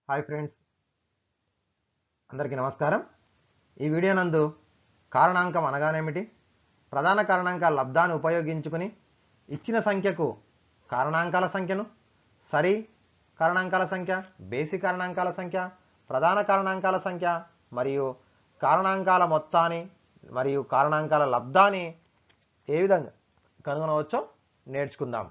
hi friends అందరికీ నమస్కారం ఈ వీడియో నందు కారణాంకం అనగానేమిటి ప్రధాన కారణాంకాల లబ్ధాన్ని ఉపయోగించుకుని ఇచ్చిన సంఖ్యకు కారణాంకాల సంఖ్యను సరి కారణాంకాల సంఖ్య బేసి కారణాంకాల సంఖ్య ప్రధాన కారణాంకాల సంఖ్య మరియు కారణాంకాల మొత్తాన్ని మరియు కారణాంకాల లబ్ధాన్ని ఏ విధంగా కనుగొనవచ్చో నేర్చుకుందాం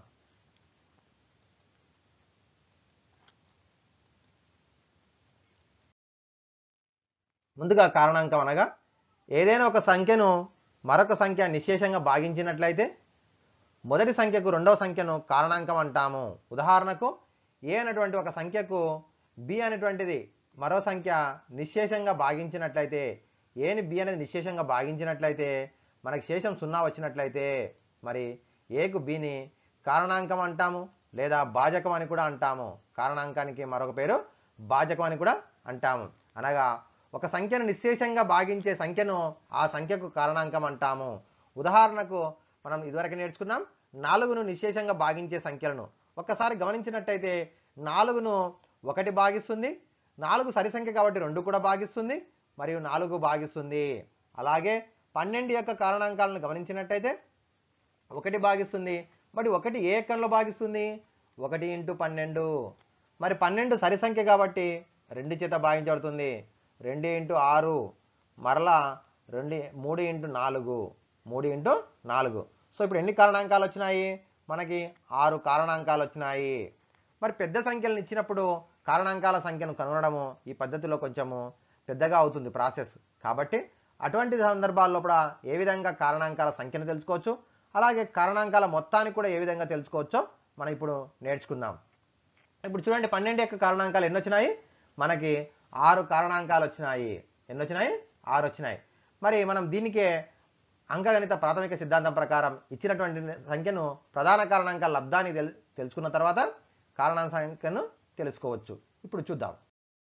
ముందుగా కారణాంకం అనగా ఏదైనా ఒక సంఖ్యను మరొక సంఖ్య నిశ్శేషంగా భాగించినట్లయితే మొదటి సంఖ్యకు రెండవ సంఖ్యను కారణాంకం అంటాము ఉదాహరణకు ఏ అనేటువంటి ఒక సంఖ్యకు బి అనేటువంటిది మరో సంఖ్య నిశ్శేషంగా భాగించినట్లయితే ఏని బి అనేది నిశ్శేషంగా భాగించినట్లయితే మనకి శేషం సున్నా వచ్చినట్లయితే మరి ఏకు బిని కారణాంకం అంటాము లేదా భాజకం అని కూడా అంటాము కారణాంకానికి మరొక పేరు భాజకం అని కూడా అంటాము అనగా ఒక సంఖ్యను నిశ్శేషంగా భాగించే సంఖ్యను ఆ సంఖ్యకు కారణాంకం అంటాము ఉదాహరణకు మనం ఇదివరకు నేర్చుకున్నాం నాలుగును నిశ్శేషంగా భాగించే సంఖ్యలను ఒక్కసారి గమనించినట్టయితే నాలుగును ఒకటి భాగిస్తుంది నాలుగు సరి సంఖ్య కాబట్టి రెండు కూడా భాగిస్తుంది మరియు నాలుగు భాగిస్తుంది అలాగే పన్నెండు యొక్క కారణాంకాలను గమనించినట్టయితే ఒకటి భాగిస్తుంది మరి ఒకటి ఏ ఎక్కంలో భాగిస్తుంది ఒకటి ఇంటూ పన్నెండు మరి పన్నెండు సరి సంఖ్య కాబట్టి రెండు చేత భాగించబడుతుంది రెండు ఇంటూ ఆరు మరలా రెండు మూడు ఇంటూ నాలుగు మూడు ఇంటూ నాలుగు సో ఇప్పుడు ఎన్ని కారణాంకాలు వచ్చినాయి మనకి ఆరు కారణాంకాలు వచ్చినాయి మరి పెద్ద సంఖ్యలను ఇచ్చినప్పుడు కారణాంకాల సంఖ్యను కనుగొనడము ఈ పద్ధతిలో కొంచెము పెద్దగా అవుతుంది ప్రాసెస్ కాబట్టి అటువంటి సందర్భాల్లో కూడా ఏ విధంగా కారణాంకాల సంఖ్యను తెలుసుకోవచ్చు అలాగే కారణాంకాల మొత్తాన్ని కూడా ఏ విధంగా తెలుసుకోవచ్చో మనం ఇప్పుడు నేర్చుకుందాం ఇప్పుడు చూడండి పన్నెండు యొక్క కారణాంకాలు ఎన్ని వచ్చినాయి మనకి ఆరు కారణాంకాలు వచ్చినాయి ఎన్ని వచ్చినాయి ఆరు వచ్చినాయి మరి మనం దీనికే అంకగణిత ప్రాథమిక సిద్ధాంతం ప్రకారం ఇచ్చినటువంటి సంఖ్యను ప్రధాన కారణాంకాల లబ్ధాన్ని తెల్ తెలుసుకున్న తర్వాత కారణాల సంఖ్యను తెలుసుకోవచ్చు ఇప్పుడు చూద్దాం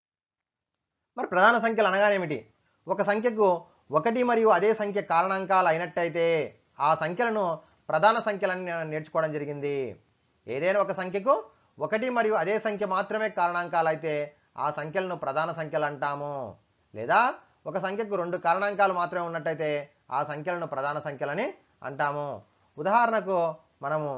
మరి ప్రధాన సంఖ్యలు అనగానేమిటి ఒక సంఖ్యకు ఒకటి మరియు అదే సంఖ్య కారణాంకాలు అయినట్టయితే ఆ సంఖ్యలను ప్రధాన సంఖ్యలని నేర్చుకోవడం జరిగింది ఏదైనా ఒక సంఖ్యకు ఒకటి మరియు అదే సంఖ్య మాత్రమే కారణాంకాలు అయితే ఆ సంఖ్యలను ప్రధాన సంఖ్యలు అంటాము లేదా ఒక సంఖ్యకు రెండు కారణాంకాలు మాత్రమే ఉన్నట్టయితే ఆ సంఖ్యలను ప్రధాన సంఖ్యలని అంటాము ఉదాహరణకు మనము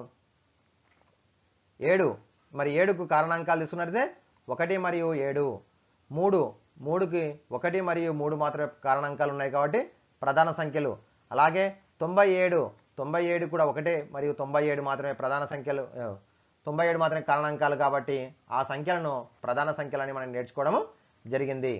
ఏడు మరి ఏడుకు కారణాంకాలు తీసుకున్నట్లయితే ఒకటి మరియు ఏడు మూడు మూడుకి ఒకటి మరియు మూడు మాత్రమే కారణాంకాలు ఉన్నాయి కాబట్టి ప్రధాన సంఖ్యలు అలాగే తొంభై ఏడు తొంభై ఏడు కూడా ఒకటే మరియు తొంభై ఏడు మాత్రమే ప్రధాన సంఖ్యలు ఆ, తొంభై ఏడు మాత్రమే కారణాంకాలు కాబట్టి ఆ సంఖ్యలను ప్రధాన సంఖ్యలని మనం నేర్చుకోవడము జరిగింది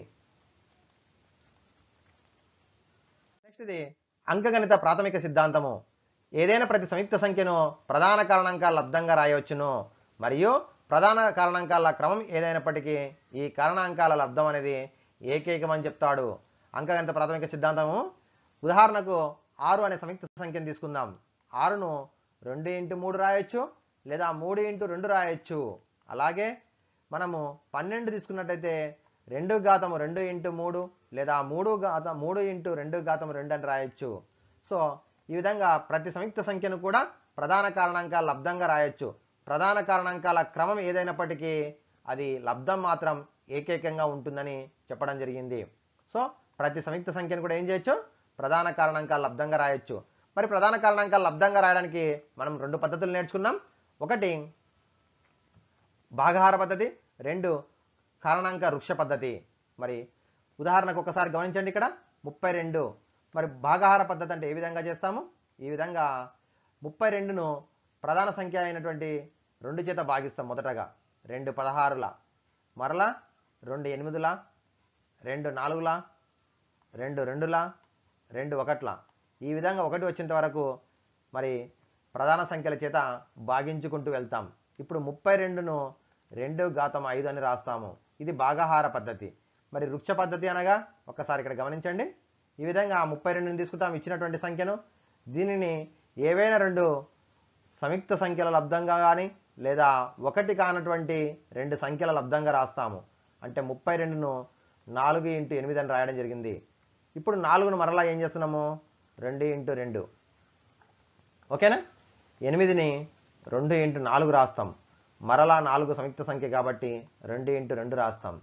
నెక్స్ట్ ఇది అంకగణిత ప్రాథమిక సిద్ధాంతము ఏదైనా ప్రతి సంయుక్త సంఖ్యను ప్రధాన కారణాంకాల లబ్ధంగా రాయవచ్చును మరియు ప్రధాన కారణాంకాల క్రమం ఏదైనప్పటికీ ఈ కారణాంకాల లబ్ధం అనేది ఏకైకం అని చెప్తాడు అంకగణిత ప్రాథమిక సిద్ధాంతము ఉదాహరణకు ఆరు అనే సంయుక్త సంఖ్యను తీసుకుందాం ఆరును రెండు ఇంటూ మూడు రాయొచ్చు లేదా మూడు ఇంటూ రెండు రాయొచ్చు అలాగే మనము పన్నెండు తీసుకున్నట్టయితే రెండు ఘాతము రెండు ఇంటూ మూడు లేదా మూడు ఘాత మూడు ఇంటూ రెండు ఘాతము రెండు అని రాయొచ్చు సో ఈ విధంగా ప్రతి సంయుక్త సంఖ్యను కూడా ప్రధాన కారణాంకాల లబ్ధంగా రాయొచ్చు ప్రధాన కారణాంకాల క్రమం ఏదైనప్పటికీ అది లబ్ధం మాత్రం ఏకైకంగా ఉంటుందని చెప్పడం జరిగింది సో ప్రతి సంయుక్త సంఖ్యను కూడా ఏం చేయొచ్చు ప్రధాన కారణాంకాల లబ్ధంగా రాయొచ్చు మరి ప్రధాన కారణాంకాల లబ్ధంగా రాయడానికి మనం రెండు పద్ధతులు నేర్చుకున్నాం ఒకటి భాగహార పద్ధతి రెండు కారణాంక వృక్ష పద్ధతి మరి ఉదాహరణకు ఒకసారి గమనించండి ఇక్కడ ముప్పై రెండు మరి భాగహార పద్ధతి అంటే ఏ విధంగా చేస్తాము ఈ విధంగా ముప్పై రెండును ప్రధాన సంఖ్య అయినటువంటి రెండు చేత భాగిస్తాం మొదటగా రెండు పదహారుల మరలా రెండు ఎనిమిదిల రెండు నాలుగుల రెండు రెండుల రెండు ఒకట్ల ఈ విధంగా ఒకటి వచ్చేంత వరకు మరి ప్రధాన సంఖ్యల చేత భాగించుకుంటూ వెళ్తాం ఇప్పుడు ముప్పై రెండును రెండు ఘాతం ఐదు అని రాస్తాము ఇది భాగాహార పద్ధతి మరి వృక్ష పద్ధతి అనగా ఒక్కసారి ఇక్కడ గమనించండి ఈ విధంగా ముప్పై రెండుని తీసుకుంటాం ఇచ్చినటువంటి సంఖ్యను దీనిని ఏవైనా రెండు సంయుక్త సంఖ్యల లబ్ధంగా కానీ లేదా ఒకటి కానటువంటి రెండు సంఖ్యల లబ్ధంగా రాస్తాము అంటే ముప్పై రెండును నాలుగు ఇంటూ ఎనిమిది అని రాయడం జరిగింది ఇప్పుడు నాలుగును మరలా ఏం చేస్తున్నాము రెండు ఇంటూ రెండు ఓకేనా ఎనిమిదిని రెండు ఇంటూ నాలుగు రాస్తాం మరలా నాలుగు సంయుక్త సంఖ్య కాబట్టి రెండు ఇంటూ రెండు రాస్తాం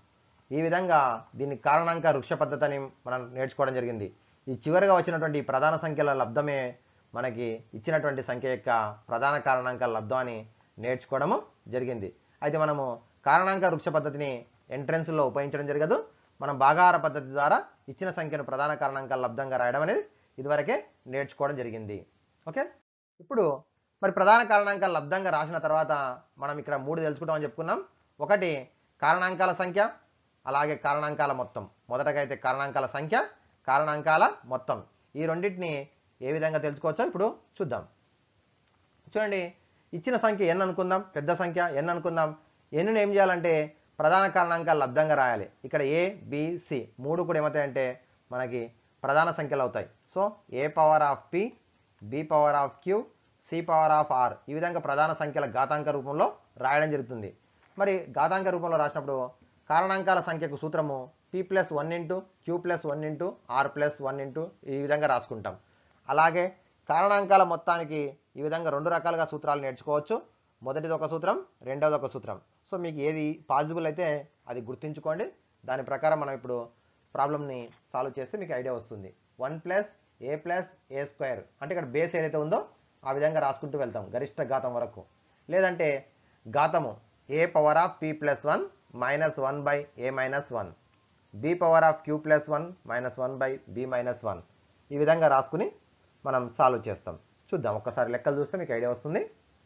ఈ విధంగా దీన్ని కారణాంక వృక్ష పద్ధతి అని మనం నేర్చుకోవడం జరిగింది ఈ చివరిగా వచ్చినటువంటి ఈ ప్రధాన సంఖ్యల లబ్ధమే మనకి ఇచ్చినటువంటి సంఖ్య యొక్క ప్రధాన కారణాంకాల లబ్ధం అని నేర్చుకోవడము జరిగింది అయితే మనము కారణాంక వృక్ష పద్ధతిని ఎంట్రన్స్లో ఉపయోగించడం జరగదు మనం భాగాహార పద్ధతి ద్వారా ఇచ్చిన సంఖ్యను ప్రధాన కారణాంకాల లబ్ధంగా రాయడం అనేది ఇదివరకే నేర్చుకోవడం జరిగింది ఓకే ఇప్పుడు మరి ప్రధాన కారణాంకాల లబ్ధంగా రాసిన తర్వాత మనం ఇక్కడ మూడు తెలుసుకుంటామని చెప్పుకున్నాం ఒకటి కారణాంకాల సంఖ్య అలాగే కారణాంకాల మొత్తం మొదటగా అయితే కారణాంకాల సంఖ్య కారణాంకాల మొత్తం ఈ రెండింటిని ఏ విధంగా తెలుసుకోవచ్చో ఇప్పుడు చూద్దాం చూడండి ఇచ్చిన సంఖ్య ఎన్ అనుకుందాం పెద్ద సంఖ్య ఎన్ అనుకుందాం ఎన్నుని ఏం చేయాలంటే ప్రధాన కారణాంకాలు లబ్ధంగా రాయాలి ఇక్కడ ఏ బి సి మూడు కూడా ఏమవుతాయంటే మనకి ప్రధాన సంఖ్యలు అవుతాయి so A power of P B power of Q C power of R ఈ విధంగా ప్రధాన సంఖ్యల ఘాతాంక రూపంలో రాయడం జరుగుతుంది మరి ఘాతాంక రూపంలో రాసినప్పుడు కారణాంకాల సంఖ్యకు సూత్రము P plus one into Q plus one into R plus one into ఈ విధంగా రాసుకుంటాం అలాగే కారణాంకాల మొత్తానికి ఈ విధంగా రెండు రకాలుగా సూత్రాలు నేర్చుకోవచ్చు మొదటిది ఒక సూత్రం రెండవది ఒక సూత్రం సో మీకు ఏది పాసిబుల్ అయితే అది గుర్తుంచుకోండి దాని ప్రకారం మనం ఇప్పుడు ప్రాబ్లమ్ని సాల్వ్ చేస్తే మీకు ఐడియా వస్తుంది one plus A plus A square అంటే ఇక్కడ బేస్ ఏదైతే ఉందో ఆ విధంగా రాసుకుంటూ వెళ్తాం గరిష్ట ఘాతం వరకు లేదంటే ఘాతము A power of P plus one minus one by A minus one B power of Q plus one minus one by B minus one ఈ విధంగా రాసుకుని మనం సాల్వ్ చేస్తాం చూద్దాం ఒక్కసారి లెక్కలు చూస్తే మీకు ఐడియా వస్తుంది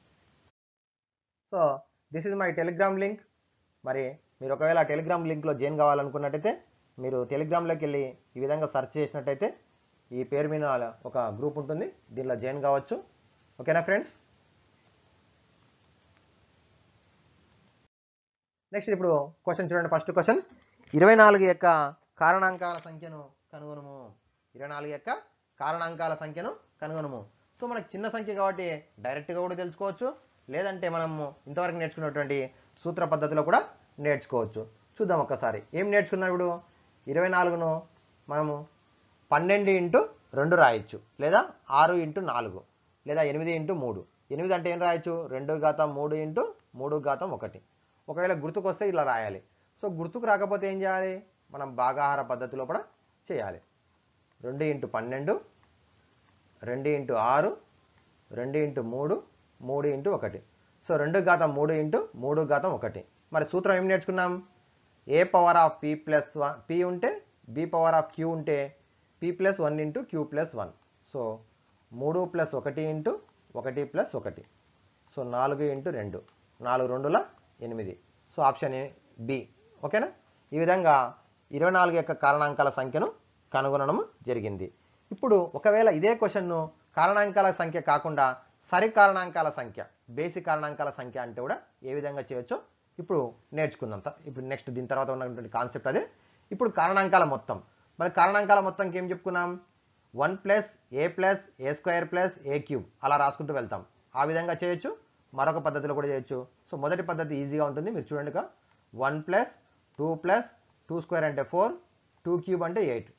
so this is my Telegram link మరి మీరు ఒకవేళ టెలిగ్రామ్ లింక్లో జాయిన్ కావాలనుకున్నట్టయితే మీరు టెలిగ్రామ్లోకి వెళ్ళి ఈ విధంగా సెర్చ్ చేసినట్టయితే ఈ పేరు మీద ఒక గ్రూప్ ఉంటుంది దీనిలో జాయిన్ కావచ్చు ఓకేనా ఫ్రెండ్స్ నెక్స్ట్ ఇప్పుడు క్వశ్చన్ చూడండి ఫస్ట్ క్వశ్చన్ ఇరవై నాలుగు యొక్క కారణాంకాల సంఖ్యను కనుగొనము ఇరవై నాలుగు యొక్క కారణాంకాల సంఖ్యను కనుగొనము సో మనకు చిన్న సంఖ్య కాబట్టి డైరెక్ట్గా కూడా తెలుసుకోవచ్చు లేదంటే మనము ఇంతవరకు నేర్చుకున్నటువంటి సూత్ర పద్ధతిలో కూడా నేర్చుకోవచ్చు చూద్దాం ఒక్కసారి ఏం నేర్చుకున్నాం ఇప్పుడు ఇరవై నాలుగును మనము పన్నెండు ఇంటూ రెండు రాయొచ్చు లేదా ఆరు ఇంటూ నాలుగు లేదా ఎనిమిది ఇంటూ మూడు ఎనిమిది అంటే ఏం రాయొచ్చు రెండు ఘాతం మూడు ఇంటూ మూడు ఘాతం ఒకటి ఒకవేళ గుర్తుకొస్తే ఇలా రాయాలి సో గుర్తుకు రాకపోతే ఏం చేయాలి మనం భాగాహార పద్ధతిలో కూడా చేయాలి రెండు ఇంటూ పన్నెండు రెండు ఇంటూ ఆరు రెండు ఇంటూ మూడు మూడు ఇంటూ ఒకటి సో రెండు ఘాతం మూడు ఇంటూ మూడు ఘాతం ఒకటి మరి సూత్రం ఏం నేర్చుకున్నాం A power of P plus one P ఉంటే బి పవర్ ఆఫ్ క్యూ ఉంటే P plus one into Q plus one so మూడు ప్లస్ ఒకటి ఇంటూ ఒకటి ప్లస్ ఒకటి సో నాలుగు ఇంటూ రెండు నాలుగు రెండుల ఎనిమిది సో ఆప్షన్ ఏ బి ఓకేనా ఈ విధంగా ఇరవై నాలుగు యొక్క కారణాంకాల సంఖ్యను కనుగొనడం జరిగింది ఇప్పుడు ఒకవేళ ఇదే క్వశ్చన్ను కారణాంకాల సంఖ్య కాకుండా సరి కారణాంకాల సంఖ్య బేసిక్ కారణాంకాల సంఖ్య అంటే కూడా ఏ విధంగా చేయొచ్చో ఇప్పుడు నేర్చుకుందాం త- ఇప్పుడు నెక్స్ట్ దీని తర్వాత ఉన్నటువంటి కాన్సెప్ట్ అదే ఇప్పుడు కారణాంకాల మొత్తం మరి కారణాంకాల మొత్తంకి ఏం చెప్పుకున్నాం one plus A plus A square plus A cube అలా రాసుకుంటూ వెళ్తాం ఆ విధంగా చేయొచ్చు మరొక పద్ధతిలో కూడా చేయొచ్చు సో మొదటి పద్ధతి ఈజీగా ఉంటుంది మీరు చూడండి one plus two plus two square అంటే ఫోర్ టూ క్యూబ్ అంటే ఎయిట్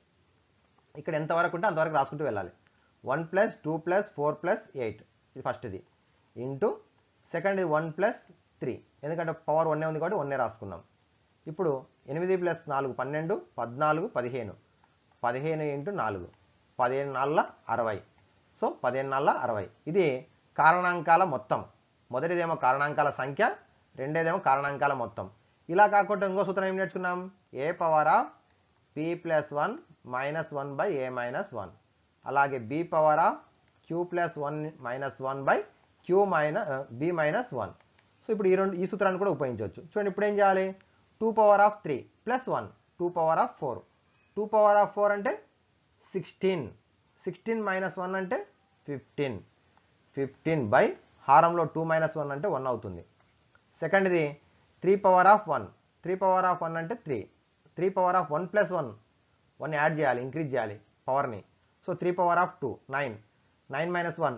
ఇక్కడ ఎంతవరకు ఉంటే అంతవరకు రాసుకుంటూ వెళ్ళాలి one plus two plus four plus eight ఇది ఫస్ట్ది into second one plus three ఎందుకంటే పవర్ వన్నే ఉంది కాబట్టి వన్నే రాసుకున్నాం ఇప్పుడు ఎనిమిది ప్లస్ నాలుగు పన్నెండు పద్నాలుగు పదిహేను పదిహేను ఇంటూ నాలుగు పదిహేను నాలుగుల అరవై సో పదిహేను నాలుగుల అరవై ఇది కారణాంకాల మొత్తం మొదటిదేమో కారణాంకాల సంఖ్య రెండేదేమో కారణాంకాల మొత్తం ఇలా కాకుండా ఇంకో సూత్రం ఏం నేర్చుకున్నాం A power of P plus one minus one by A minus one అలాగే B power of Q plus one minus one by Q minus B minus one so ఇప్పుడు ఈ రెండు ఈ సూత్రాన్ని కూడా ఉపయోగించవచ్చు చూడండి ఇప్పుడు ఏం చేయాలి two power of three plus one two power of four two power of four అంటే సిక్స్టీన్ సిక్స్టీన్ మైనస్ వన్ అంటే ఫిఫ్టీన్ ఫిఫ్టీన్ బై హారంలో టూ మైనస్ వన్ అంటే వన్ అవుతుంది సెకండ్ది three power of one three power of one అంటే three three power of one plus one one add చేయాలి increase చేయాలి పవర్ని so three power of two nine nine minus one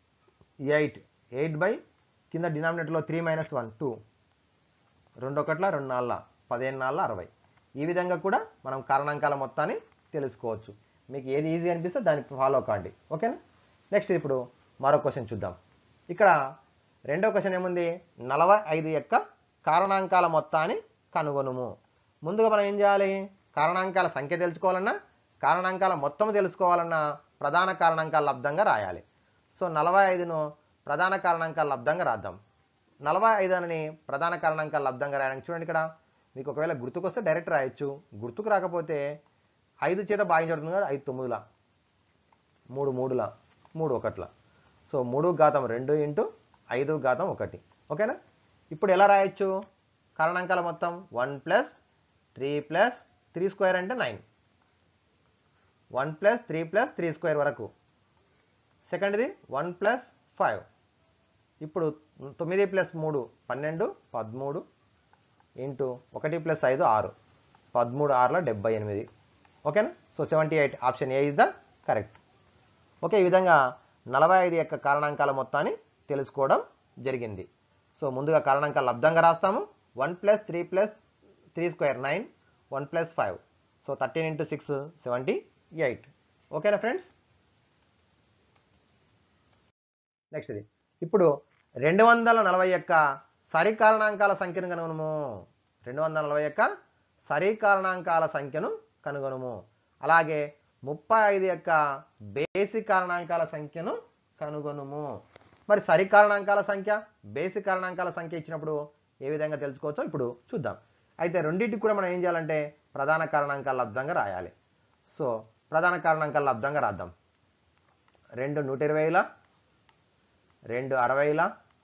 eight eight by కింద డినామినేటర్లో three minus one two రెండు ఒకట్ల రెండు నాళ్ళ పదిహేను నాళ్ళ అరవై ఈ విధంగా కూడా మనం కారణాంకాల మొత్తాన్ని తెలుసుకోవచ్చు మీకు ఏది ఈజీ అనిపిస్తే దాన్ని ఫాలో కాండి ఓకేనా నెక్స్ట్ ఇప్పుడు మరో క్వశ్చన్ చూద్దాం ఇక్కడ రెండో క్వశ్చన్ ఏముంది నలభై ఐదు యొక్క కారణాంకాల మొత్తాన్ని కనుగొనుము ముందుగా మనం ఏం చేయాలి కారణాంకాల సంఖ్య తెలుసుకోవాలన్నా కారణాంకాల మొత్తం తెలుసుకోవాలన్నా ప్రధాన కారణాంకాల లబ్ధంగా రాయాలి సో నలభై ఐదును ప్రధాన కారణాంకాల లబ్ధంగా రాద్దాం నలభై ఐదు అని ప్రధాన కారణాంకాల లబ్ధంగా రాయడానికి చూడండి ఇక్కడ మీకు ఒకవేళ గుర్తుకొస్తే డైరెక్ట్ రాయొచ్చు గుర్తుకు రాకపోతే ఐదు చేత భాగించబడుతుంది కదా ఐదు తొమ్మిదిల మూడు మూడుల మూడు ఒకట్ల సో మూడు ఘాతం రెండు ఇంటూ ఐదు ఘాతం ఒకటి ఓకేనా ఇప్పుడు ఎలా రాయొచ్చు కారణాంకాల మొత్తం one plus three plus three square అంటే nine one plus three plus three square వరకు సెకండ్ది వన్ ప్లస్ ఫైవ్ ఇప్పుడు తొమ్మిది ప్లస్ మూడు పన్నెండు పదమూడు ఇంటూ ఒకటి ప్లస్ ఐదు ఆరు పదమూడు ఆరులో డెబ్బై ఎనిమిది ఓకేనా so seventy eight option A is the correct okay ఈ విధంగా నలభై ఐదు యొక్క కారణాంకాల మొత్తాన్ని తెలుసుకోవడం జరిగింది సో ముందుగా కారణాంకాలు లబ్ధంగా రాస్తాము one plus three plus three square nine one plus five so thirteen into six seventy eight ఓకేనా ఫ్రెండ్స్ నెక్స్ట్ ఇది ఇప్పుడు రెండు వందల నలభై యొక్క సరి కారణాంకాల సంఖ్యను కనుగొనము రెండు వందల నలభై యొక్క సరి కారణాంకాల సంఖ్యను కనుగొనము అలాగే ముప్పై ఐదు యొక్క బేసిక్ కారణాంకాల సంఖ్యను కనుగొనుము మరి సరి కారణాంకాల సంఖ్య బేసిక్ కారణాంకాల సంఖ్య ఇచ్చినప్పుడు ఏ విధంగా తెలుసుకోవచ్చో ఇప్పుడు చూద్దాం అయితే రెండింటికి కూడా మనం ఏం చేయాలంటే ప్రధాన కారణాంకాల లబ్ధంగా రాయాలి సో ప్రధాన కారణాంకాల లబ్ధంగా రాద్దాం రెండు నూట ఇరవైల రెండు అరవైల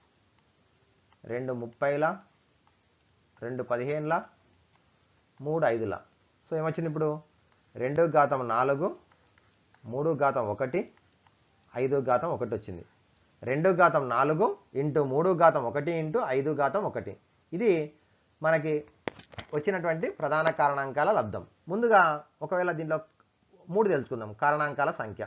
రెండు ముప్పైల రెండు పదిహేనుల మూడు ఐదుల సో ఏమొచ్చింది ఇప్పుడు రెండు ఘాతం నాలుగు మూడు ఘాతం ఒకటి ఐదు ఘాతం ఒకటి వచ్చింది రెండు ఘాతం నాలుగు ఇంటూ మూడు ఘాతం ఒకటి ఇంటూ ఐదు ఘాతం ఒకటి ఇది మనకి వచ్చినటువంటి ప్రధాన కారణాంకాల లబ్ధం ముందుగా ఒకవేళ దీంట్లో మూడు తెలుసుకుందాం కారణాంకాల సంఖ్య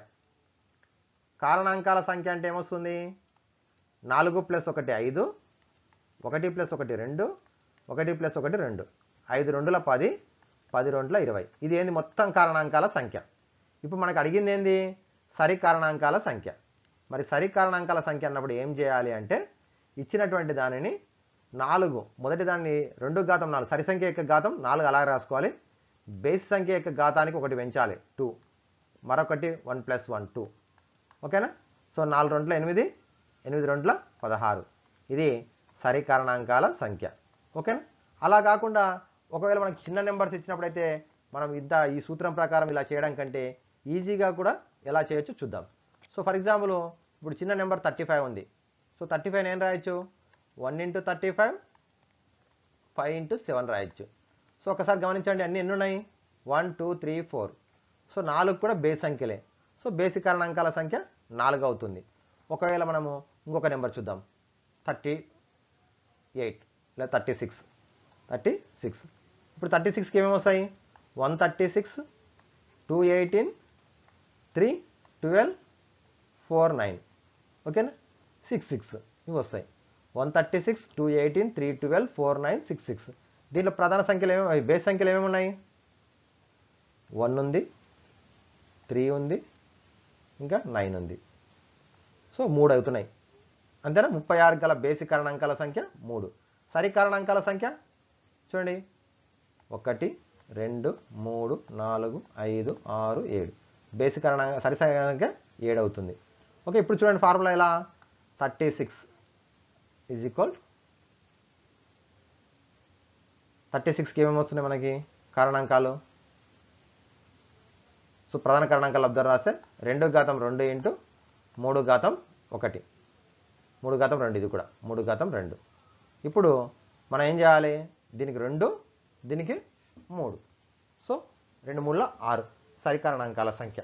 కారణాంకాల సంఖ్య అంటే ఏమొస్తుంది నాలుగు ప్లస్ ఒకటి ఐదు ఒకటి ప్లస్ ఒకటి రెండు ఒకటి ప్లస్ ఒకటి రెండు ఐదు రెండుల పది పది రెండుల ఇరవై ఇది ఏంది మొత్తం కారణాంకాల సంఖ్య ఇప్పుడు మనకు అడిగింది ఏంది సరి కారణాంకాల సంఖ్య మరి సరి కారణాంకాల సంఖ్య అన్నప్పుడు ఏం చేయాలి అంటే ఇచ్చినటువంటి దానిని నాలుగు మొదటి దాన్ని రెండు ఘాతం నాలుగు సరి సంఖ్య యొక్క ఘాతం నాలుగు అలాగే రాసుకోవాలి బేస్ సంఖ్య యొక్క ఘాతానికి ఒకటి పెంచాలి టూ మరొకటి వన్ ప్లస్ వన్ టూ ఓకేనా సో నాలుగు రెండుల ఎనిమిది ఎనిమిది రెండుల పదహారు ఇది సరి కారణాంకాల సంఖ్య ఓకేనా అలా కాకుండా ఒకవేళ మనకి చిన్న నెంబర్స్ ఇచ్చినప్పుడైతే మనం ఇంత ఈ సూత్రం ప్రకారం ఇలా చేయడం కంటే ఈజీగా కూడా ఎలా చేయొచ్చు చూద్దాం సో ఫర్ ఎగ్జాంపుల్ ఇప్పుడు చిన్న నెంబర్ థర్టీ ఫైవ్ ఉంది సో థర్టీ ఫైవ్ ఏం రాయొచ్చు one into thirty five five into seven రాయొచ్చు సో ఒకసారి గమనించండి అన్ని ఎన్ని ఉన్నాయి one two three four so నాలుగు కూడా బేస్ సంఖ్యలే సో బేసిక్ కారణాంకాల సంఖ్య నాలుగు అవుతుంది ఒకవేళ మనము ఇంకొక నెంబర్ చూద్దాం థర్టీ ఎయిట్ లేదా థర్టీ సిక్స్ థర్టీ సిక్స్ ఇప్పుడు థర్టీ సిక్స్కి ఏమేమి వస్తాయి one thirty six two eighteen three twelve four nine ఓకేనా సిక్స్ సిక్స్ ఇవి వస్తాయి one thirty six two eighteen three twelve four nine six six దీంట్లో ప్రధాన సంఖ్యలు ఏమేమి బేస్ సంఖ్యలు ఏమేమి ఉన్నాయి వన్ ఉంది త్రీ ఉంది ఇంకా నైన్ ఉంది సో మూడు అవుతున్నాయి అంతేనా ముప్పై ఆరు గల బేసిక్ కారణాంకాల సంఖ్య మూడు సరి కారణాంకాల సంఖ్య చూడండి ఒకటి రెండు మూడు నాలుగు ఐదు ఆరు ఏడు బేసిక్ కారణాంక సరి సంఖ్య ఏడు అవుతుంది ఓకే ఇప్పుడు చూడండి ఫార్ములా ఎలా thirty six is equal thirty సిక్స్కి ఏమేమి వస్తున్నాయి మనకి కారణాంకాలు సో ప్రధాన కారణాంకాలు అబ్జర్వ్ రాస్తే రెండు ఘాతం రెండు ఇంటూ మూడు ఘాతం ఒకటి మూడు ఘాతం రెండు ఇది కూడా మూడు ఘాతం రెండు ఇప్పుడు మనం ఏం చేయాలి దీనికి రెండు దీనికి మూడు సో రెండు మూడుల ఆరు సరికారణాంకాల సంఖ్య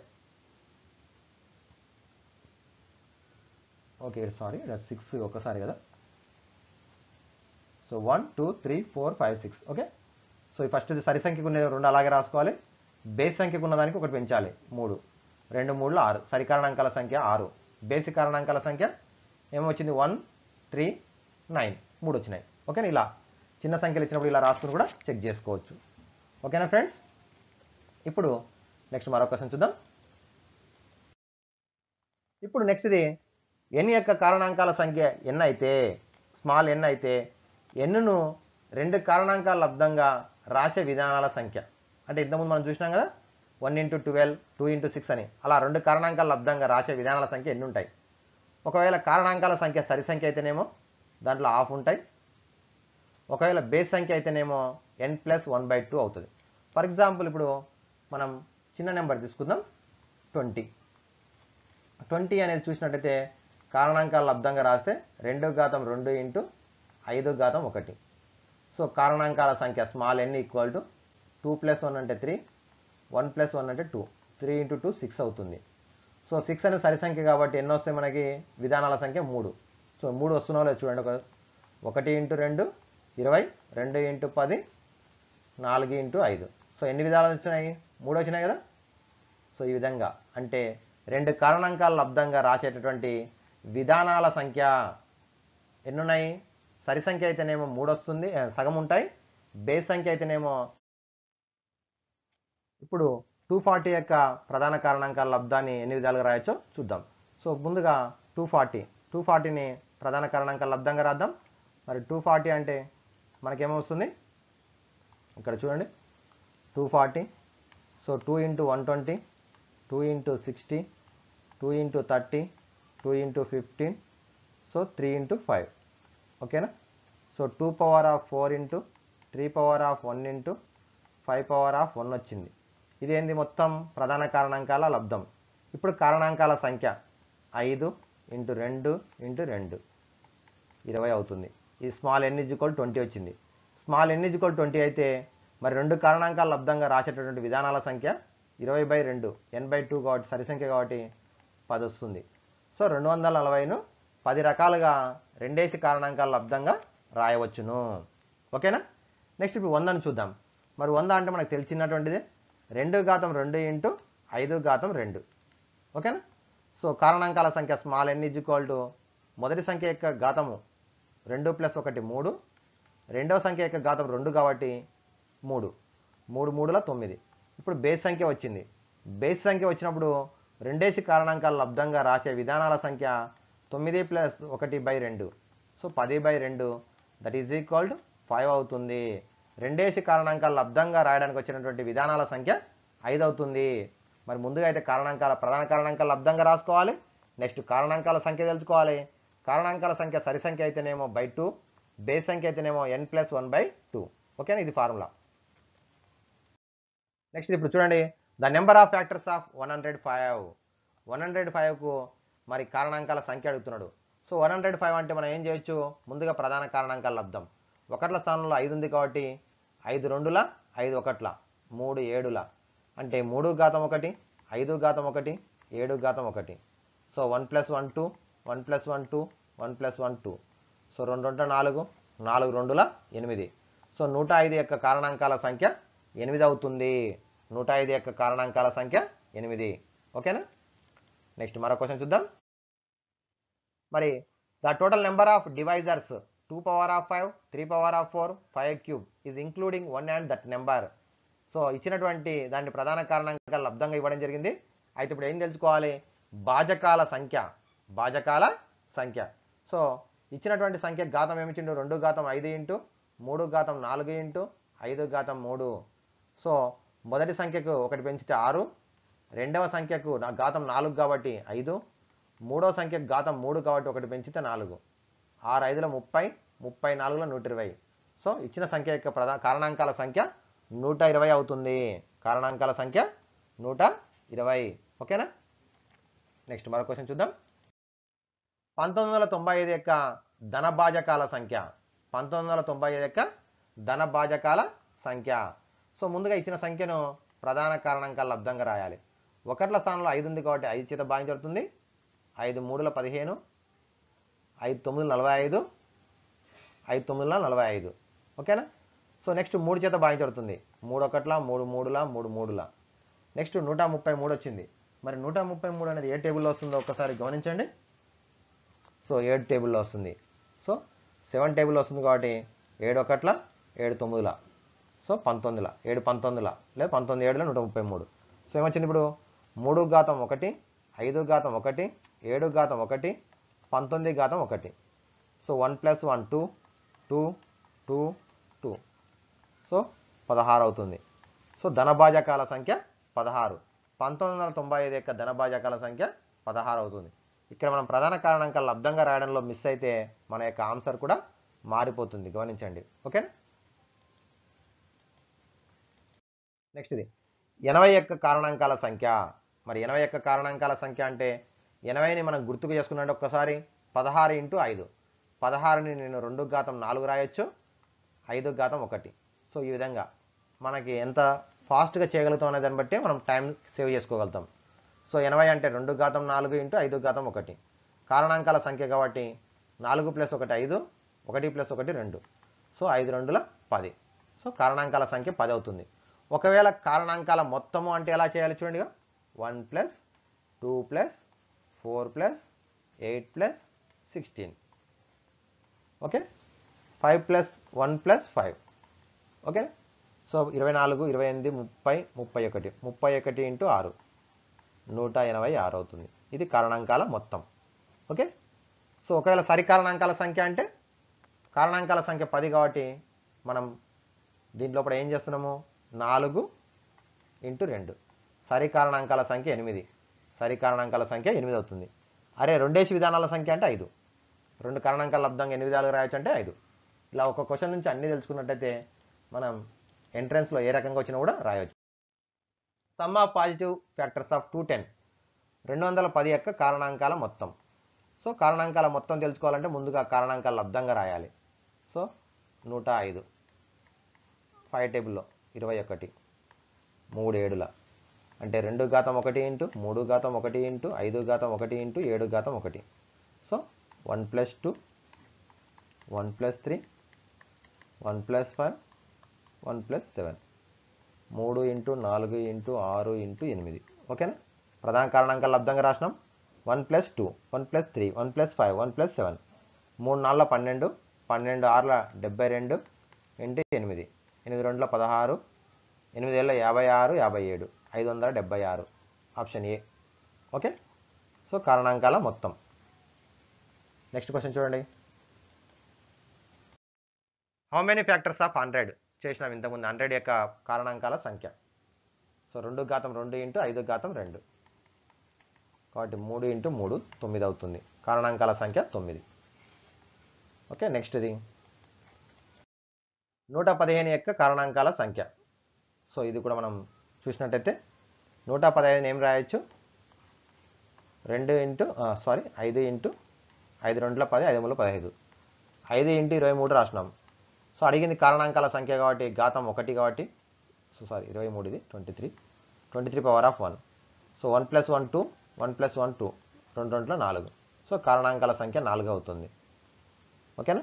ఓకే సారీ సిక్స్ ఒకసారి కదా so one two three four five six okay so ఈ ఫస్ట్ సరి సంఖ్యకు ఉన్న రెండు అలాగే రాసుకోవాలి బేస్ సంఖ్యకు ఉన్న దానికి ఒకటి పెంచాలి మూడు రెండు మూడులో ఆరు సరి కారణాంకాల సంఖ్య ఆరు బేసిక్ కారణాంకాల సంఖ్య ఏమొచ్చింది వన్ త్రీ నైన్ మూడు వచ్చినాయి ఓకేనా ఇలా చిన్న సంఖ్యలు ఇచ్చినప్పుడు ఇలా రాసుకుని కూడా చెక్ చేసుకోవచ్చు ఓకేనా ఫ్రెండ్స్ ఇప్పుడు నెక్స్ట్ మరో క్వశ్చన్ చూద్దాం ఇప్పుడు నెక్స్ట్ది ఎన్ యొక్క కారణాంకాల సంఖ్య ఎన్ అయితే స్మాల్ ఎన్ అయితే ఎన్ను రెండు కారణాంకాల లబ్ధంగా రాసే విధానాల సంఖ్య అంటే ఇంతకుముందు మనం చూసినాం కదా one into twelve two into six అని అలా రెండు కారణాంకాల లబ్ధంగా రాసే విధానాల సంఖ్య ఎన్ని ఉంటాయి ఒకవేళ కారణాంకాల సంఖ్య సరి సంఖ్య అయితేనేమో దాంట్లో హాఫ్ ఉంటాయి ఒకవేళ బేస్ సంఖ్య అయితేనేమో N plus one by two అవుతుంది ఫర్ ఎగ్జాంపుల్ ఇప్పుడు మనం చిన్న నెంబర్ తీసుకుందాం ట్వంటీ ట్వంటీ అనేది చూసినట్టయితే కారణాంకాల లబ్ధంగా రాస్తే రెండు ఘాతం రెండు ఇంటూ ఐదు ఘాతం ఒకటి సో కారణాంకాల సంఖ్య small N equal to two plus one అంటే త్రీ వన్ ప్లస్ వన్ అంటే two three into two six అవుతుంది సో సిక్స్ అనేది సరి సంఖ్య కాబట్టి ఎన్ని వస్తాయి మనకి విధానాల సంఖ్య మూడు సో మూడు వస్తున్నావు లేదు చూడండి ఒక ఒకటి ఇంటూ రెండు ఇరవై రెండు ఇంటూ పది నాలుగు ఇంటూ ఐదు సో ఎన్ని విధాలు వచ్చినాయి మూడు వచ్చినాయి కదా సో ఈ విధంగా అంటే రెండు కారణాంకాల లబ్ధంగా రాసేటటువంటి విధానాల సంఖ్య ఎన్నున్నాయి సరి సంఖ్య అయితేనేమో మూడు వస్తుంది ఆ, సగం ఉంటాయి బేస్ సంఖ్య అయితేనేమో ఇప్పుడు టూ ఫార్టీ యొక్క ప్రధాన కారణాంకాల లబ్ధాన్ని ఎన్ని విధాలుగా రాయొచ్చో చూద్దాం సో ముందుగా టూ ఫార్టీ టూ ఫార్టీని ప్రధాన కారణాంకాల లబ్ధంగా రాద్దాం మరి టూ ఫార్టీ అంటే మనకేమొస్తుంది ఇక్కడ చూడండి two forty so two into one twenty two into sixty two into thirty two into fifteen so three into five ఓకేనా so two power of four into three power of one into five power of one వచ్చింది ఇదేంది మొత్తం ప్రధాన కారణాంకాల లబ్ధం ఇప్పుడు కారణాంకాల సంఖ్య ఐదు ఇంటూ రెండు ఇంటూ రెండు ఇరవై అవుతుంది ఈ స్మాల్ ఎన్ ఈక్వల్ ట్వంటీ వచ్చింది స్మాల్ ఎన్ ఈక్వల్ ట్వంటీ అయితే మరి రెండు కారణాంకాల లబ్ధంగా రాసేటటువంటి విధానాల సంఖ్య ఇరవై బై రెండు ఎన్ బై టూ కాబట్టి సరి సంఖ్య కాబట్టి పది వస్తుంది సో రెండు వందల నలభైను పది రకాలుగా రెండేసి కారణాంకాల లబ్ధంగా రాయవచ్చును ఓకేనా నెక్స్ట్ ఇప్పుడు వందను చూద్దాం మరి వంద అంటే మనకు తెలిసినటువంటిది రెండు ఘాతం రెండు ఇంటూ ఐదు ఘాతం రెండు ఓకేనా సో కారణాంకాల సంఖ్య small N is equal to మొదటి సంఖ్య యొక్క ఘాతము రెండు ప్లస్ ఒకటి మూడు రెండవ సంఖ్య యొక్క ఘాతం రెండు కాబట్టి మూడు మూడు మూడుల తొమ్మిది ఇప్పుడు బేస్ సంఖ్య వచ్చింది బేస్ సంఖ్య వచ్చినప్పుడు రెండేసి కారణాంకాల లబ్ధంగా రాసే విధానాల సంఖ్య తొమ్మిది ప్లస్ ఒకటి బై రెండు సో పది బై రెండు that is equal to five అవుతుంది రెండేసి కారణాంకాల లబ్ధంగా రాయడానికి వచ్చినటువంటి విధానాల సంఖ్య ఐదు అవుతుంది మరి ముందుగా అయితే కారణాంకాల ప్రధాన కారణాంకాల లబ్ధంగా రాసుకోవాలి నెక్స్ట్ కారణాంకాల సంఖ్య తెలుసుకోవాలి కారణాంకాల సంఖ్య సరి సంఖ్య అయితేనేమో బై టూ బేస్ సంఖ్య అయితేనేమో N plus one by two ఓకేనా ఇది ఫార్ములా నెక్స్ట్ ఇప్పుడు చూడండి the number of factors of one hundred five one hundred ఫైవ్కు మరి కారణాంకాల సంఖ్య అడుగుతున్నాడు సో వన్ హండ్రెడ్ ఫైవ్ అంటే మనం ఏం చేయొచ్చు ముందుగా ప్రధాన కారణాంకాలు లబ్ధం ఒకట్ల స్థానంలో ఐదు ఉంది కాబట్టి ఐదు రెండుల ఐదు ఒకట్ల మూడు ఏడుల అంటే మూడు ఘాతం ఒకటి ఐదు ఘాతం ఒకటి ఏడు ఘాతం ఒకటి so one plus one two one plus one two one plus one two so రెండు రెండు నాలుగు నాలుగు రెండుల ఎనిమిది సో నూట ఐదు యొక్క కారణాంకాల సంఖ్య ఎనిమిది అవుతుంది నూట ఐదు యొక్క కారణాంకాల సంఖ్య ఎనిమిది ఓకేనా నెక్స్ట్ మరో క్వశ్చన్ చూద్దాం మరి the total number of divisors two power of five three power of four five cube is including one and that number so ఇచ్చినటువంటి దాన్ని ప్రధాన కారణంగా లబ్ధంగా ఇవ్వడం జరిగింది అయితే ఇప్పుడు ఏం తెలుసుకోవాలి భాజకాల సంఖ్య భాజకాల సంఖ్య సో ఇచ్చినటువంటి సంఖ్య ఘాతం ఏమిచ్చిండు రెండు ఘాతం ఐదు ఇంటూ మూడు ఘాతం నాలుగు ఇంటూ ఐదు ఘాతం మూడు సో మొదటి సంఖ్యకు ఒకటి పెంచితే ఆరు రెండవ సంఖ్యకు నా ఘాతం నాలుగు కాబట్టి ఐదు మూడవ సంఖ్యకు ఘాతం మూడు కాబట్టి ఒకటి పెంచితే నాలుగు ఆరు ఐదుల ముప్పై ముప్పై నాలుగులో నూట ఇరవై సో ఇచ్చిన సంఖ్య యొక్క ప్రధా కారణాంకాల సంఖ్య నూట ఇరవై అవుతుంది కారణాంకాల సంఖ్య నూట ఇరవై ఓకేనా నెక్స్ట్ మరో క్వశ్చన్ చూద్దాం పంతొమ్మిది వందల తొంభై ఐదు యొక్క ధనభాజకాల సంఖ్య పంతొమ్మిది వందల తొంభై ఐదు యొక్క ధనభాజకాల సంఖ్య సో ముందుగా ఇచ్చిన సంఖ్యను ప్రధాన కారణాంకాల లబ్ధంగా రాయాలి ఒకట్ల స్థానంలో ఐదు ఉంది కాబట్టి ఐదు చేత భాగించబడుతుంది ఐదు మూడుల పదిహేను ఐదు తొమ్మిది నలభై ఐదు ఐదు తొమ్మిదిల నలభై ఐదు ఓకేనా సో నెక్స్ట్ మూడు చేత భాగించబడుతుంది మూడు ఒకట్ల మూడు మూడుల మూడు మూడుల నెక్స్ట్ నూట ముప్పై మూడు వచ్చింది మరి నూట ముప్పై మూడు అనేది ఏ టేబుల్లో వస్తుందో ఒక్కసారి గమనించండి సో ఏడు టేబుల్లో వస్తుంది సో సెవెన్ టేబుల్ వస్తుంది కాబట్టి ఏడు ఒకట్ల ఏడు తొమ్మిదిల సో పంతొమ్మిదిల ఏడు పంతొమ్మిదిల లేదా పంతొమ్మిది ఏడులో నూట ముప్పై మూడు సో ఏమొచ్చింది ఇప్పుడు మూడు ఘాతం ఒకటి ఐదు ఘాతం ఒకటి ఏడు ఘాతం ఒకటి పంతొమ్మిది ఘాతం ఒకటి so one plus one two two two two so పదహారు అవుతుంది సో ధనభాజకాల సంఖ్య పదహారు పంతొమ్మిది వందల తొంభై ఐదు యొక్క ధనభాజకాల సంఖ్య పదహారు అవుతుంది ఇక్కడ మనం ప్రధాన కారణాంకాలు లబ్ధంగా రాయడంలో మిస్ అయితే మన యొక్క ఆన్సర్ కూడా మారిపోతుంది గమనించండి ఓకే నెక్స్ట్ ఇది ఎనభై యొక్క కారణాంకాల సంఖ్య మరి ఎనభై యొక్క కారణాంకాల సంఖ్య అంటే ఎనభైని మనం గుర్తుకు చేసుకున్నట్టు ఒక్కసారి పదహారు ఇంటూ ఐదు పదహారుని నేను రెండు ఘాతం నాలుగు రాయొచ్చు ఐదు ఘాతం ఒకటి సో ఈ విధంగా మనకి ఎంత ఫాస్ట్గా చేయగలుగుతాం అనే దాన్ని బట్టి మనం టైం సేవ్ చేసుకోగలుగుతాం సో ఎనభై అంటే రెండు ఘాతం నాలుగు ఇంటూ ఐదు ఘాతం ఒకటి కారణాంకాల సంఖ్య కాబట్టి నాలుగు ప్లస్ ఒకటి ఐదు ఒకటి ప్లస్ ఒకటి రెండు సో ఐదు రెండుల పది సో కారణాంకాల సంఖ్య పది అవుతుంది ఒకవేళ కారణాంకాల మొత్తము అంటే ఎలా చేయాలి చూడండిగా one plus two plus four plus eight plus sixteen okay five plus one plus five okay so ఇరవై నాలుగు ఇరవై ఎనిమిది ముప్పై ముప్పై ఒకటి ముప్పై ఒకటి ఇంటూ ఆరు నూట ఎనభై ఆరు అవుతుంది ఇది కారణాంకాల మొత్తం ఓకే సో ఒకవేళ సరి కారణాంకాల సంఖ్య అంటే కారణాంకాల సంఖ్య పది కాబట్టి మనం దీంట్లో ఇప్పుడు ఏం చేస్తున్నాము నాలుగు ఇంటూ రెండు సరి కారణాంకాల సంఖ్య ఎనిమిది సరి కారణాంకాల సంఖ్య ఎనిమిది అవుతుంది అరే రెండేసి విధానాల సంఖ్య అంటే ఐదు రెండు కారణాంకాల లబ్ధంగా ఎన్ని విధాలుగా రాయొచ్చు అంటే ఐదు ఇలా ఒక క్వశ్చన్ నుంచి అన్ని తెలుసుకున్నట్టయితే మనం ఎంట్రన్స్లో ఏ రకంగా వచ్చినా కూడా రాయొచ్చు sum of positive factors of two ten రెండు వందల పది యొక్క కారణాంకాల మొత్తం సో కారణాంకాల మొత్తం తెలుసుకోవాలంటే ముందుగా కారణాంకాల లబ్ధంగా రాయాలి సో నూట ఐదు ఫైవ్ టేబుల్లో ఇరవై ఒకటి మూడు ఏడుల అంటే రెండు ఘాతం ఒకటి ఇంటూ మూడు ఘాతం ఒకటి ఇంటూ ఐదు ఘాతం ఒకటి ఇంటూ ఏడు ఘాతం ఒకటి so one plus two one plus three one plus five one plus seven మూడు ఇంటూ నాలుగు ఇంటూ ఆరు ఇంటూ ఎనిమిది ఓకేనా ప్రధాన కారణాంకాలు లబ్ధంగా రాసినాం one plus two one plus three one plus five one plus seven మూడు నాలుగుల పన్నెండు పన్నెండు ఆరుల డెబ్బై రెండు ఇంటూ ఎనిమిది ఎనిమిది రెండుల పదహారు ఎనిమిది ఏళ్ళ యాభై ఆరు యాభై ఏడు ఐదు వందల డెబ్బై ఆరు ఆప్షన్ ఏ ఓకే సో కారణాంకాల మొత్తం నెక్స్ట్ క్వశ్చన్ చూడండి how many factors of hundred చేసినాం ఇంతకుముందు హండ్రెడ్ యొక్క కారణాంకాల సంఖ్య సో రెండు ఘాతం రెండు ఇంటూ ఐదు ఘాతం రెండు కాబట్టి మూడు ఇంటూ మూడు తొమ్మిది అవుతుంది కారణాంకాల సంఖ్య తొమ్మిది ఓకే నెక్స్ట్ ఇది నూట పదిహేను యొక్క కారణాంకాల సంఖ్య సో ఇది కూడా మనం చూసినట్టయితే నూట పదిహేను ఏం రాయొచ్చు రెండు ఇంటూ సారీ ఐదు ఇంటూ ఐదు రెండుల పది ఐదు మూడు పదహైదు ఐదు ఇంటూ ఇరవై మూడు రాసినాం సో అడిగింది కారణాంకాల సంఖ్య కాబట్టి ఘాతం ఒకటి కాబట్టి సో సారీ ఇరవై మూడు ఇది twenty three twenty three power of one so one plus one two one plus one two రెండు రెండులో నాలుగు సో కారణాంకాల సంఖ్య నాలుగు అవుతుంది ఓకేనా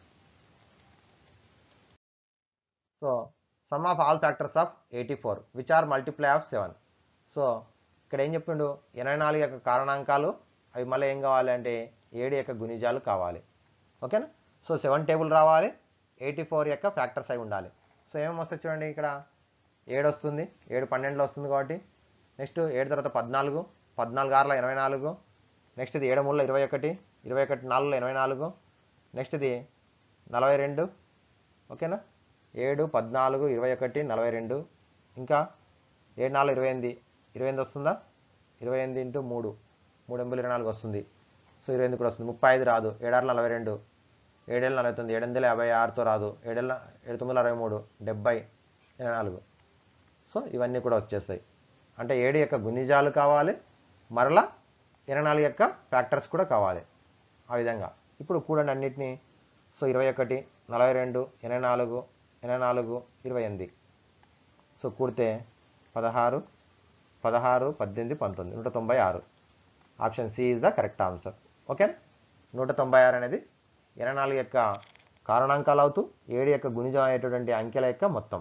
so sum of all factors of eighty four which are multiply of seven so ఇక్కడ ఏం చెప్పిండు ఎనభై నాలుగు యొక్క కారణాంకాలు అవి మళ్ళీ ఏం కావాలి అంటే ఏడు యొక్క గుణిజాలు కావాలి ఓకేనా సో సెవెన్ టేబుల్ రావాలి ఎయిటీ ఫోర్ యొక్క ఫ్యాక్టర్స్ అయి ఉండాలి సో ఏమేమి వస్తాయి చూడండి ఇక్కడ ఏడు వస్తుంది ఏడు పన్నెండులో వస్తుంది కాబట్టి నెక్స్ట్ ఏడు తర్వాత పద్నాలుగు పద్నాలుగు ఆరులో ఎనభై నాలుగు నెక్స్ట్ ఇది ఏడు మూడులో ఇరవై ఒకటి ఇరవై ఒకటి నాలుగులో ఎనభై నాలుగు నెక్స్ట్ ఇది నలభై రెండు ఓకేనా ఏడు పద్నాలుగు ఇరవై ఒకటి నలభై రెండు ఇంకా ఏడు నాలుగు ఇరవై ఎనిమిది ఇరవై ఎనిమిది వస్తుందా ఇరవై ఎనిమిది ఇంటూ మూడు మూడు ఎంబులు ఇరవై నాలుగు వస్తుంది సో ఇరవై ఎనిమిది కూడా వస్తుంది ముప్పై ఐదు రాదు ఏడారు నలభై రెండు ఏడేళ్ళు నలభై తొమ్మిది ఏడు వందల యాభై ఆరుతో రాదు ఏడేళ్ళ ఏడు తొమ్మిది అరవై మూడు డెబ్బై ఇరవై నాలుగు సో ఇవన్నీ కూడా వచ్చేస్తాయి అంటే ఏడు యొక్క గుణిజాలు కావాలి మరలా ఇరవై నాలుగు యొక్క ఫ్యాక్టర్స్ కూడా కావాలి ఆ విధంగా ఇప్పుడు కూడండి అన్నిటినీ సో ఇరవై ఒకటి నలభై రెండు ఎనభై నాలుగు ఎనభై నాలుగు ఇరవై ఎనిమిది సో కూడితే పదహారు పదహారు పద్దెనిమిది పంతొమ్మిది నూట తొంభై ఆరు option C is the correct answer okay నూట తొంభై ఆరు అనేది ఇరవై నాలుగు యొక్క కారణాంకాలు అవుతూ ఏడు యొక్క గుణిజం అయ్యేటటువంటి అంకెల యొక్క మొత్తం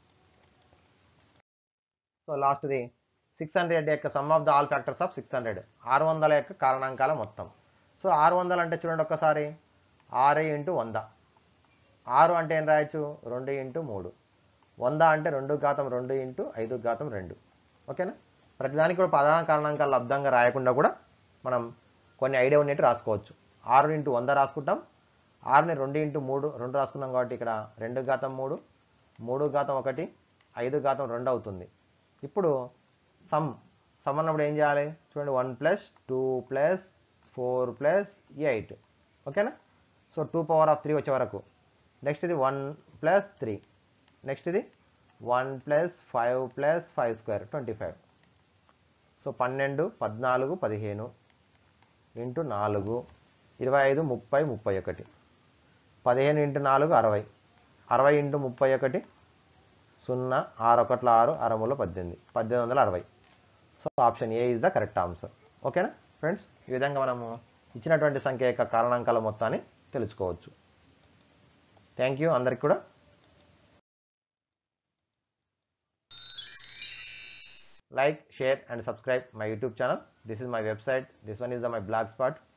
సో లాస్ట్ది సిక్స్ హండ్రెడ్ యొక్క sum of the all factors of six hundred ఆరు వందల యొక్క కారణాంకాల మొత్తం సో ఆరు వందలు అంటే చూడండి ఒక్కసారి ఆరు ఇంటూ వంద ఆరు అంటే ఏం రాయొచ్చు రెండు ఇంటూ మూడు వంద అంటే రెండు ఘాతం రెండు ఇంటూ ఐదు ఘాతం రెండు ఓకేనా ప్రతిదానికి కూడా ప్రధాన కారణాంకాలు లబ్ధంగా రాయకుండా కూడా మనం కొన్ని ఐడియా ఉన్నట్టు రాసుకోవచ్చు ఆరు ఇంటూ వంద రాసుకుంటాం ఆరుని రెండు ఇంటూ మూడు రెండు రాసుకున్నాం కాబట్టి ఇక్కడ రెండు ఘాతం మూడు మూడు ఘాతం ఒకటి ఐదు ఘాతం రెండు అవుతుంది ఇప్పుడు సమ్ సమ్ అన్నప్పుడు ఏం చేయాలి చూడండి one plus two plus four plus eight ఓకేనా so two power of three వచ్చే వరకు నెక్స్ట్ ఇది వన్ ప్లస్ త్రీ నెక్స్ట్ ఇది one plus five plus five square twenty five so పన్నెండు పద్నాలుగు పదిహేను ఇంటూ నాలుగు ఇరవై ఐదు ముప్పై ముప్పై ఒకటి పదిహేను ఇంటూ నాలుగు అరవై అరవై ఇంటూ ముప్పై ఒకటి సున్నా ఆరు ఒకట్ల ఆరు అరములో పద్దెనిమిది పద్దెనిమిది వందల అరవై so option A is the correct answer ఓకేనా ఫ్రెండ్స్ ఈ విధంగా మనము ఇచ్చినటువంటి సంఖ్య యొక్క కారణాంకాల మొత్తాన్ని తెలుసుకోవచ్చు థ్యాంక్ యూ అందరికి కూడా like share and subscribe my youtube channel this is my website this one is the my blog spot